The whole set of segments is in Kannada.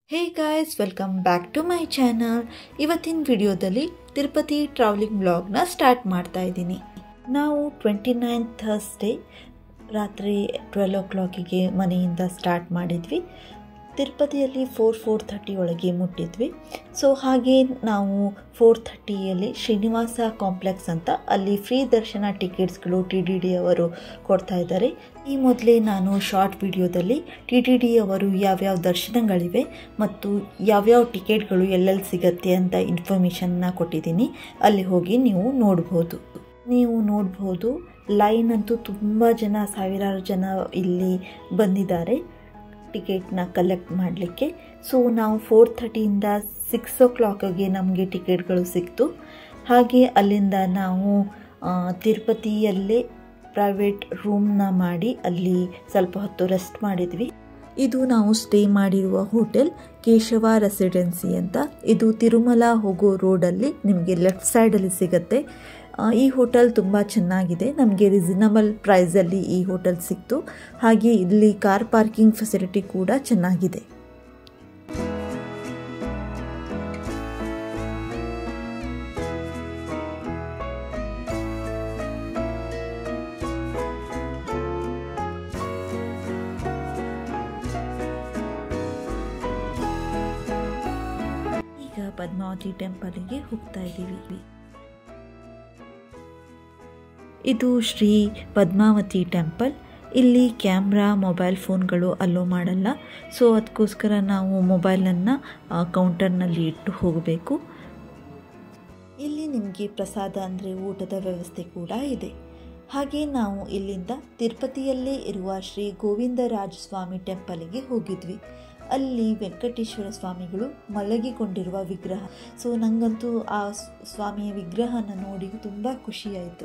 hey guys welcome back to my channel ಇವತ್ತಿನ ವಿಡಿಯೋದಲ್ಲಿ ತಿರುಪತಿ ಟ್ರಾವೆಲಿಂಗ್ ಬ್ಲಾಗ್ನ ಸ್ಟಾರ್ಟ್ ಮಾಡ್ತಾ ಇದ್ದೀನಿ ನಾವು ಟ್ವೆಂಟಿ ನೈನ್ ಥರ್ಸ್ಡೇ ರಾತ್ರಿ ಟ್ವೆಲ್ ಓ ಕ್ಲಾಕಿಗೆ ಮನೆಯಿಂದ ಸ್ಟಾರ್ಟ್ ಮಾಡಿದ್ವಿ ತಿರುಪತಿಯಲ್ಲಿ ಫೋರ್ ಫೋರ್ ಥರ್ಟಿ ಒಳಗೆ ಮುಟ್ಟಿದ್ವಿ ಸೊ ಹಾಗೆ ನಾವು ಫೋರ್ ಥರ್ಟಿಯಲ್ಲಿ ಶ್ರೀನಿವಾಸ ಕಾಂಪ್ಲೆಕ್ಸ್ ಅಂತ ಅಲ್ಲಿ ಫ್ರೀ ದರ್ಶನ ಟಿಕೆಟ್ಸ್ಗಳು ಟಿ ಡಿ ಡಿ ಅವರು ಕೊಡ್ತಾ ಇದ್ದಾರೆ ಈ ಮೊದಲೇ ನಾನು ಶಾರ್ಟ್ ವಿಡಿಯೋದಲ್ಲಿ ಟಿ ಟಿ ಡಿ ಅವರು ಯಾವ್ಯಾವ ದರ್ಶನಗಳಿವೆ ಮತ್ತು ಯಾವ್ಯಾವ ಟಿಕೆಟ್ಗಳು ಎಲ್ಲೆಲ್ಲಿ ಸಿಗತ್ತೆ ಅಂತ ಇನ್ಫಾರ್ಮೇಷನ್ನ ಕೊಟ್ಟಿದ್ದೀನಿ ಅಲ್ಲಿ ಹೋಗಿ ನೀವು ನೋಡ್ಬೋದು ನೀವು ನೋಡ್ಬೋದು ಲೈನ್ ಅಂತೂ ತುಂಬ ಜನ ಸಾವಿರಾರು ಜನ ಇಲ್ಲಿ ಬಂದಿದ್ದಾರೆ ಟಿಕೆಟ್ನ ಕಲೆಕ್ಟ್ ಮಾಡಲಿಕ್ಕೆ ಸೊ ನಾವು ಫೋರ್ ಥರ್ಟಿಯಿಂದ ಸಿಕ್ಸ್ ಓ ಕ್ಲಾಕಿಗೆ ನಮಗೆ ಟಿಕೆಟ್ಗಳು ಸಿಕ್ತು ಹಾಗೆ ಅಲ್ಲಿಂದ ನಾವು ಆ, ತಿರುಪತಿಯಲ್ಲೇ ಪ್ರೈವೇಟ್ ರೂಮ್ನ ಮಾಡಿ ಅಲ್ಲಿ ಸ್ವಲ್ಪ ಹೊತ್ತು ರೆಸ್ಟ್ ಮಾಡಿದ್ವಿ ಇದು ನಾವು ಸ್ಟೇ ಮಾಡಿರುವ ಹೋಟೆಲ್ ಕೇಶವ ರೆಸಿಡೆನ್ಸಿ ಅಂತ ಇದು ತಿರುಮಲ ಹೋಗೋ ರೋಡಲ್ಲಿ ನಿಮಗೆ ಲೆಫ್ಟ್ ಸೈಡಲ್ಲಿ ಸಿಗುತ್ತೆ ಆ, ಈ ಹೋಟೆಲ್ ತುಂಬ ಚೆನ್ನಾಗಿದೆ ನಮಗೆ ರೀಸನಬಲ್ ಪ್ರೈಸಲ್ಲಿ ಈ ಹೋಟೆಲ್ ಸಿಕ್ತು ಹಾಗೆ ಇಲ್ಲಿ ಕಾರ್ ಪಾರ್ಕಿಂಗ್ ಫೆಸಿಲಿಟಿ ಕೂಡ ಚೆನ್ನಾಗಿದೆ ಈಗ ಪದ್ಮಾವತಿ ಟೆಂಪಲ್ಗೆ ಹೋಗ್ತಾ ಇದ್ದೀವಿ ಇದು ಶ್ರೀ ಪದ್ಮಾವತಿ ಟೆಂಪಲ್ ಇಲ್ಲಿ ಕ್ಯಾಮ್ರಾ ಮೊಬೈಲ್ ಫೋನ್ಗಳು ಅಲೋ ಮಾಡಲ್ಲ ಸೊ ಅದಕ್ಕೋಸ್ಕರ ನಾವು ಮೊಬೈಲನ್ನು ಕೌಂಟರ್ನಲ್ಲಿ ಇಟ್ಟು ಹೋಗಬೇಕು ಇಲ್ಲಿ ನಿಮಗೆ ಪ್ರಸಾದ ಅಂದರೆ ಊಟದ ವ್ಯವಸ್ಥೆ ಕೂಡ ಇದೆ ಹಾಗೆ ನಾವು ಇಲ್ಲಿಂದ ತಿರುಪತಿಯಲ್ಲೇ ಇರುವ ಶ್ರೀ ಗೋವಿಂದರಾಜ ಸ್ವಾಮಿ ಟೆಂಪಲ್ಗೆ ಹೋಗಿದ್ವಿ ಅಲ್ಲಿ ವೆಂಕಟೇಶ್ವರ ಸ್ವಾಮಿಗಳು ಮಲಗಿಕೊಂಡಿರುವ ವಿಗ್ರಹ ಸೊ ನನಗಂತೂ ಆ ಸ್ವಾಮಿಯ ವಿಗ್ರಹನ ನೋಡಿ ತುಂಬ ಖುಷಿಯಾಯಿತು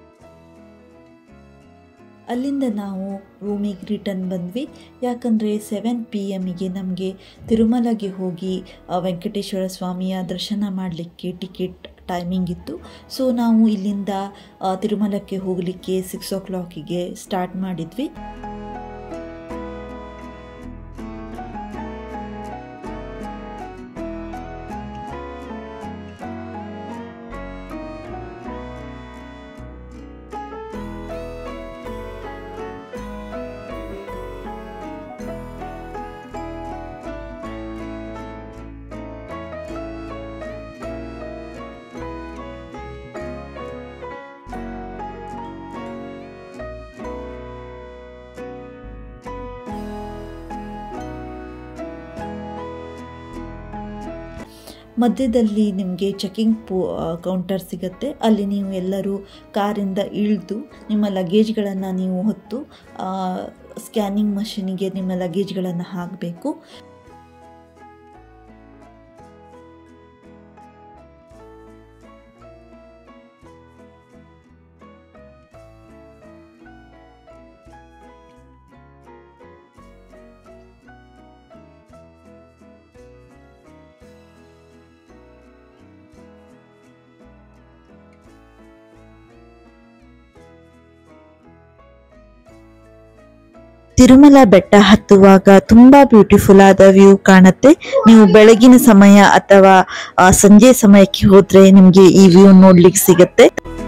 ಅಲ್ಲಿಂದ ನಾವು ರೂಮಿಗೆ ರಿಟರ್ನ್ ಬಂದ್ವಿ ಯಾಕಂದರೆ ಸೆವೆನ್ ಪಿ ಎಮ್ಮಿಗೆ ನಮಗೆ ತಿರುಮಲಗೆ ಹೋಗಿ ಆ ವೆಂಕಟೇಶ್ವರ ಸ್ವಾಮಿಯ ದರ್ಶನ ಮಾಡಲಿಕ್ಕೆ ಟಿಕೆಟ್ ಟೈಮಿಂಗ್ ಇತ್ತು ಸೊ ನಾವು ಇಲ್ಲಿಂದ ಆ, ತಿರುಮಲಕ್ಕೆ ಹೋಗಲಿಕ್ಕೆ ಸಿಕ್ಸ್ ಓ ಕ್ಲಾಕಿಗೆ ಸ್ಟಾರ್ಟ್ ಮಾಡಿದ್ವಿ ಮಧ್ಯದಲ್ಲಿ ನಿಮಗೆ ಚೆಕಿಂಗ್ ಪೋ ಕೌಂಟರ್ ಸಿಗುತ್ತೆ ಅಲ್ಲಿ ನೀವು ಎಲ್ಲರೂ ಕಾರಿಂದ ಇಳಿದು ನಿಮ್ಮ ಲಗೇಜ್ಗಳನ್ನು ನೀವು ಹೊತ್ತು ಸ್ಕ್ಯಾನಿಂಗ್ ಮಷೀನಿಗೆ ನಿಮ್ಮ ಲಗೇಜ್ಗಳನ್ನು ಹಾಕಬೇಕು ತಿರುಮಲ ಬೆಟ್ಟ ಹತ್ತುವಾಗ ತುಂಬಾ ಬ್ಯೂಟಿಫುಲ್ ಆದ ವ್ಯೂ ಕಾಣುತ್ತೆ ನೀವು ಬೆಳಗಿನ ಸಮಯ ಅಥವಾ ಆ, ಸಂಜೆ ಸಮಯಕ್ಕೆ ಹೋದ್ರೆ ನಿಮ್ಗೆ ಈ ವ್ಯೂ ನೋಡ್ಲಿಕ್ಕೆ ಸಿಗತ್ತೆ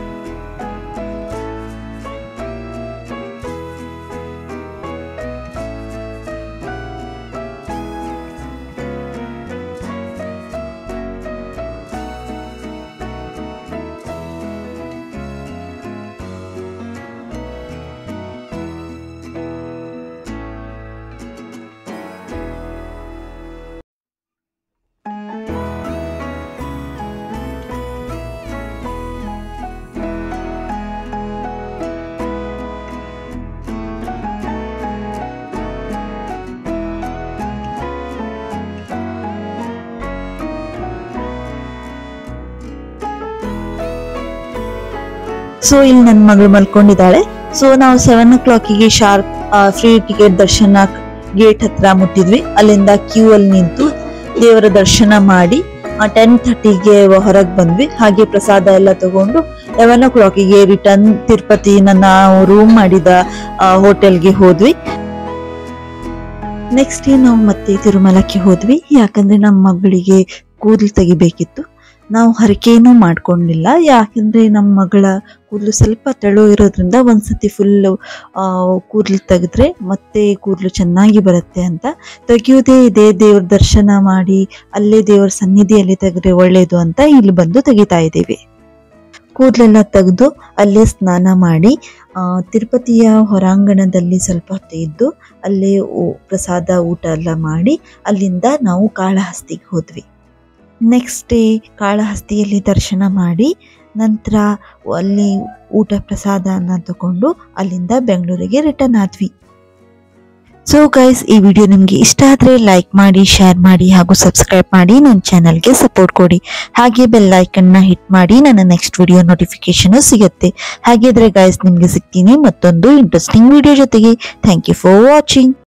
ಸೊ ಇಲ್ಲಿ ನನ್ನ ಮಗಳು ಮಲ್ಕೊಂಡಿದ್ದಾಳೆ ಸೊ ನಾವು ಸೆವೆನ್ ಓ ಕ್ಲಾಕಿಗೆ ಶಾರ್ಪ್ ಫ್ರೀ ಟಿಕೆಟ್ ದರ್ಶನ ಗೇಟ್ ಹತ್ರ ಮುಟ್ಟಿದ್ವಿ ಅಲ್ಲಿಂದ ಕ್ಯೂ ಅಲ್ಲಿ ನಿಂತು ದೇವರ ದರ್ಶನ ಮಾಡಿ ಟೆನ್ ಥರ್ಟಿಗೆ ಹೊರಗೆ ಬಂದ್ವಿ ಹಾಗೆ ಪ್ರಸಾದ ಎಲ್ಲ ತಗೊಂಡು ಲೆವೆನ್ ಓ ಕ್ಲಾಕಿಗೆ ರಿಟರ್ನ್ ತಿರುಪತಿನ ನಾವು ರೂಮ್ ಮಾಡಿದ ಹೋಟೆಲ್ಗೆ ಹೋದ್ವಿ ನೆಕ್ಸ್ಟ್ ಡೇ ನಾವು ಮತ್ತೆ ತಿರುಮಲಕ್ಕೆ ಹೋದ್ವಿ ಯಾಕಂದ್ರೆ ನಮ್ಮ ಮಗಳಿಗೆ ಕೂದಲು ತೆಗಿಬೇಕಿತ್ತು ನಾವು ಹರಕೆನೂ ಮಾಡ್ಕೊಂಡಿಲ್ಲ ಯಾಕಂದ್ರೆ ನಮ್ಮ ಮಗಳ ಕೂದಲು ಸ್ವಲ್ಪ ತೆಳು ಇರೋದ್ರಿಂದ ಒಂದ್ಸತಿ ಫುಲ್ಲು ಕೂದಲು ತೆಗೆದ್ರೆ ಮತ್ತೆ ಕೂದಲು ಚೆನ್ನಾಗಿ ಬರುತ್ತೆ ಅಂತ ತೆಗೆಯೋದೇ ಇದೇ ದೇವ್ರ ದರ್ಶನ ಮಾಡಿ ಅಲ್ಲೇ ದೇವ್ರ ಸನ್ನಿಧಿಯಲ್ಲಿ ತೆಗೆದ್ರೆ ಒಳ್ಳೇದು ಅಂತ ಇಲ್ಲಿ ಬಂದು ತೆಗಿತಾ ಇದ್ದೀವಿ ಕೂದಲೆಲ್ಲ ತೆಗೆದು ಅಲ್ಲೇ ಸ್ನಾನ ಮಾಡಿ ಆ, ತಿರುಪತಿಯ ಹೊರಾಂಗಣದಲ್ಲಿ ಸ್ವಲ್ಪ ಹೊತ್ತು ಇದ್ದು ಅಲ್ಲೇ ಊ- ಪ್ರಸಾದ ಊಟ ಎಲ್ಲ ಮಾಡಿ ಅಲ್ಲಿಂದ ನಾವು ಕಾಳಹಸ್ತಿಗೆ ಹೋದ್ವಿ ನೆಕ್ಸ್ಟ್ ಡೇ ಕಾಳಹಸ್ತಿಯಲ್ಲಿ ದರ್ಶನ ಮಾಡಿ ನಂತರ ಅಲ್ಲಿ ಊಟ ಪ್ರಸಾದನ ತಗೊಂಡು ಅಲ್ಲಿಂದ ಬೆಂಗಳೂರಿಗೆ ರಿಟರ್ನ್ ಆದ್ವಿ ಸೊ ಗೈಸ್ ಈ ವಿಡಿಯೋ ನಿಮಗೆ ಇಷ್ಟ ಆದರೆ ಲೈಕ್ ಮಾಡಿ ಶೇರ್ ಮಾಡಿ ಹಾಗೂ ಸಬ್ಸ್ಕ್ರೈಬ್ ಮಾಡಿ ನನ್ನ ಚಾನಲ್ಗೆ ಸಪೋರ್ಟ್ ಕೊಡಿ ಹಾಗೆ ಬೆಲ್ ಐಕನ್ನ ಹಿಟ್ ಮಾಡಿ ನನ್ನ ನೆಕ್ಸ್ಟ್ ವಿಡಿಯೋ ನೋಟಿಫಿಕೇಶನ್ ಸಿಗುತ್ತೆ ಹಾಗಿದ್ರೆ ಗೈಸ್ ನಿಮಗೆ ಸಿಗ್ತೀನಿ ಮತ್ತೊಂದು ಇಂಟ್ರೆಸ್ಟಿಂಗ್ ವಿಡಿಯೋ ಜೊತೆಗೆ ಥ್ಯಾಂಕ್ ಯು ಫಾರ್ ವಾಚಿಂಗ್